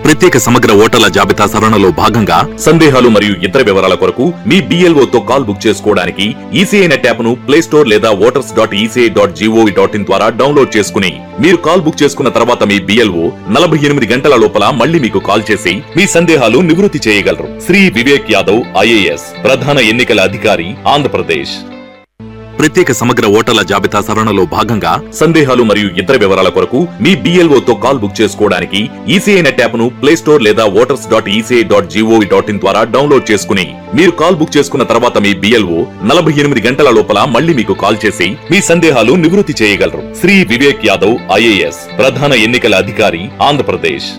ప్రత్యేక సమగ్ర ఓటర్ల జాబితా సవరణలో భాగంగా సందేహాలు మరియు ఇతర వివరాల కొరకు మీ BLO తో కాల్ బుక్ చేసుకోవడానికి ఈసీఐ నెట్ యాప్ ను ప్లే స్టోర్ లేదా voters dot ECI dot GOV dot in ద్వారా డౌన్లోడ్ చేసుకుని మీరు కాల్ బుక్ చేసుకున్న తర్వాత మీ బిఎల్ఓ నలభై ఎనిమిది గంటల లోపల మళ్ళీ మీకు కాల్ చేసి మీ సందేహాలు నివృత్తి చేయగలరు శ్రీ వివేక్ యాదవ్ ఐఏఎస్ ప్రధాన ఎన్నికల అధికారి ఆంధ్రప్రదేశ్ ప్రత్యేక సమగ్ర ఓటర్ల జాబితా సవరణలో భాగంగా సందేహాలు మరియు ఇతర వివరాల కొరకు మీ BLO తో కాల్ బుక్ చేసుకోవడానికి ఈసీఐ నెట్ యాప్ ను ప్లే స్టోర్ లేదా voters dot ECI dot GOV dot in ద్వారా డౌన్లోడ్ చేసుకుని మీరు కాల్ బుక్ చేసుకున్న తర్వాత మీ బిఎల్ఓ నలభై ఎనిమిది గంటల లోపల మళ్ళీ మీకు కాల్ చేసి మీ సందేహాలు నివృత్తి చేయగలరు శ్రీ వివేక్ యాదవ్ ఐఏఎస్ ప్రధాన ఎన్నికల అధికారి ఆంధ్రప్రదేశ్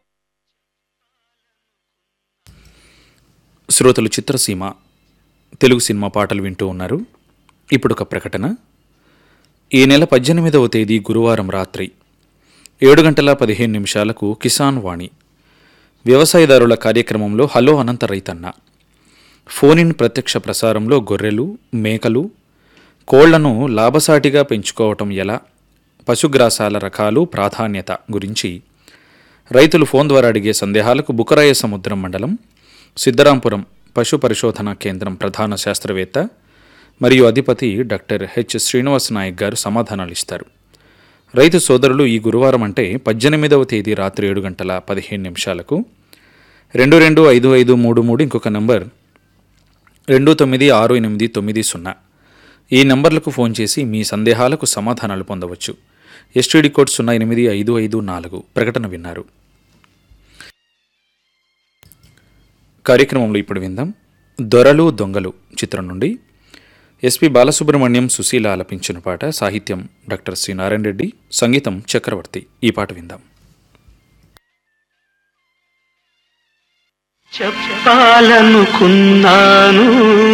శ్రోతలు చిత్రసీమ తెలుగు సినిమా పాటలు వింటూ ఉన్నారు ఇప్పుడు ఒక ప్రకటన ఈ నెల పద్దెనిమిదవ తేదీ గురువారం రాత్రి ఏడు గంటల పదిహేను నిమిషాలకు కిసాన్ వాణి వ్యవసాయదారుల కార్యక్రమంలో హలో అనంత రైతన్న ఫోన్ ఇన్ ప్రత్యక్ష ప్రసారంలో గొర్రెలు మేకలు కోళ్లను లాభసాటిగా పెంచుకోవటం ఎలా పశుగ్రాసాల రకాలు ప్రాధాన్యత గురించి రైతులు ఫోన్ ద్వారా అడిగే సందేహాలకు బుకరాయ సముద్రం మండలం సిద్ధరాంపురం పశు పరిశోధన కేంద్రం ప్రధాన శాస్త్రవేత్త మరియు అధిపతి డాక్టర్ హెచ్ శ్రీనివాస్ నాయక్ గారు సమాధానాలు ఇస్తారు రైతు సోదరులు ఈ గురువారం అంటే పద్దెనిమిదవ తేదీ రాత్రి ఏడు గంటల పదిహేను నిమిషాలకు రెండు రెండు ఐదు ఐదు మూడు మూడు ఇంకొక నంబర్ రెండు తొమ్మిది ఆరు ఎనిమిది తొమ్మిది సున్నా ఈ నంబర్లకు ఫోన్ చేసి మీ సందేహాలకు సమాధానాలు పొందవచ్చు ఎస్టీడీ కోడ్ సున్నా ఎనిమిది ఐదు ఐదు నాలుగు ప్రకటన విన్నారు కార్యక్రమంలో ఇప్పుడు విందాం దొరలు దొంగలు చిత్రం నుండి ఎస్పి బాలసుబ్రహ్మణ్యం సుశీల ఆలపించిన పాట సాహిత్యం డాక్టర్ సి నారాయణ రెడ్డి సంగీతం చక్రవర్తి ఈ పాట విందాం చెప్పాలనుకున్నాను